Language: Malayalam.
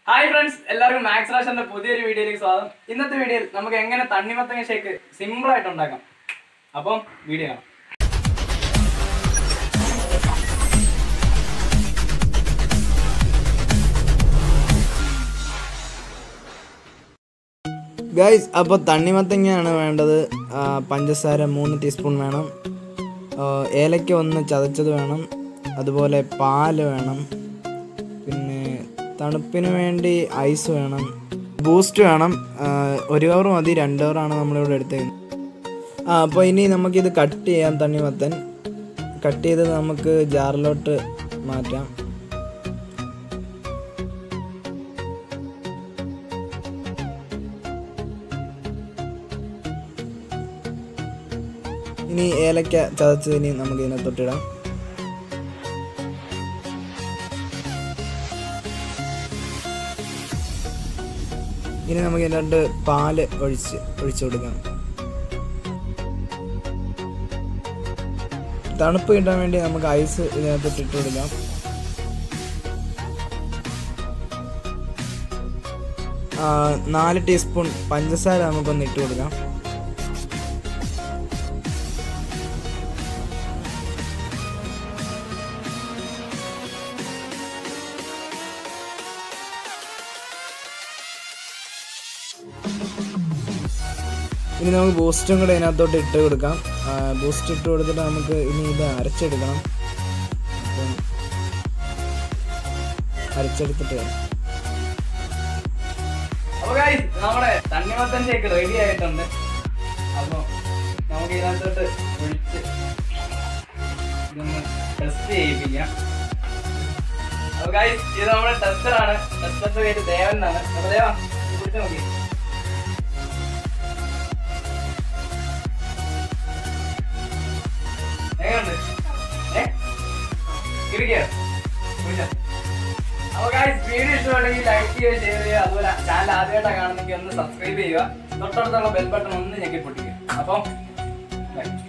ഹായ് ഫ്രണ്ട്സ് എല്ലാവർക്കും മാക്സ് റാഷന്റെ പുതിയൊരു വീഡിയോയിലേക്ക് സ്വാഗതം ഇന്നത്തെ വീഡിയോയിൽ നമുക്ക് എങ്ങനെ തണ്ണിമത്തങ്ങ ഷേക്ക് സിമ്പിൾ ആയിട്ട് ഉണ്ടാക്കാം അപ്പം വീഡിയോ കാണാം ഗൈസ് അപ്പോൾ തണ്ണിമത്തങ്ങയാണ് വേണ്ടത് ആ, പഞ്ചസാര മൂന്ന് ടീസ്പൂൺ വേണം ആ, ഏലക്ക ഒന്ന് ചതച്ചത് വേണം അതുപോലെ പാല് വേണം പിന്നെ തണുപ്പിന് വേണ്ടി ഐസ് വേണം ബൂസ്റ്റ് വേണം ആ, ഒരു കവർ മതി രണ്ട് കവറാണ് നമ്മളിവിടെ എടുത്തേക്കുന്നത് ആ അപ്പോൾ ഇനി നമുക്കിത് കട്ട് ചെയ്യാം തണ്ണിമത്തൻ കട്ട് ചെയ്ത് നമുക്ക് ജാറിലോട്ട് മാറ്റാം ഇനി ഏലക്ക ചതച്ചതിന് നമുക്ക് ഇതിനകത്തൊട്ടിടാം ഇനി നമുക്ക് ഇതിനകത്ത് പാല് ഒഴിച്ച് ഒഴിച്ചു കൊടുക്കാം തണുപ്പ് കിട്ടാൻ വേണ്ടി നമുക്ക് ഐസ് ഇതിനകത്ത് ഇട്ട് കൊടുക്കാം ആ, നാല് ടീസ്പൂൺ പഞ്ചസാര നമുക്കൊന്ന് ഇട്ട് കൊടുക്കാം ഇനി നമുക്ക് ബൂസ്റ്റും കൂടെ ഇതിനകത്തോട്ട് ഇട്ട് കൊടുക്കാം ബൂസ്റ്റ് ഇട്ട് കൊടുത്തിട്ട് നമുക്ക് ഇനി ഇത് അരച്ചെടുക്കണം അപ്പം അരച്ചെടുത്തിട്ട് വരാം. അപ്പൊ guys, നമ്മുടെ തണ്ണിമത്തൻ ഷേക്ക് റെഡി ആയിട്ടുണ്ട് അപ്പൊ നമുക്ക് ഇതിനകത്തോട്ട് ഒഴിച്ച് ഇതൊന്ന് ടെസ്റ്റ് ചെയ്യിപ്പിക്കാം അപ്പൊ ഗൈസ് ഇത് നമ്മുടെ ടെസ്റ്ററാണ് ടെസ്റ്ററിന്റെ പേര് ദേവൻ എന്നാണ് അപ്പൊ ദേവ ഇത് കുടിച്ച് നോക്കി എങ്ങനെയുണ്ട് ഏ കിരിക്കോ കുടിച്ചോ അപ്പൊ ഗൈസ് വീഡിയോ ഇഷ്ടമുണ്ടെങ്കിൽ ലൈക്ക് ചെയ്യുക ഷെയർ ചെയ്യുക അതുപോലെ ചാനൽ ആദ്യമായിട്ടാണ് കാണുന്നെങ്കിൽ ഒന്ന് സബ്സ്ക്രൈബ് ചെയ്യുക തൊട്ടടുത്തുള്ള ബെൽ ബട്ടൺ ഒന്ന് ഞെക്കി പൊട്ടിക്കുക അപ്പം ബൈ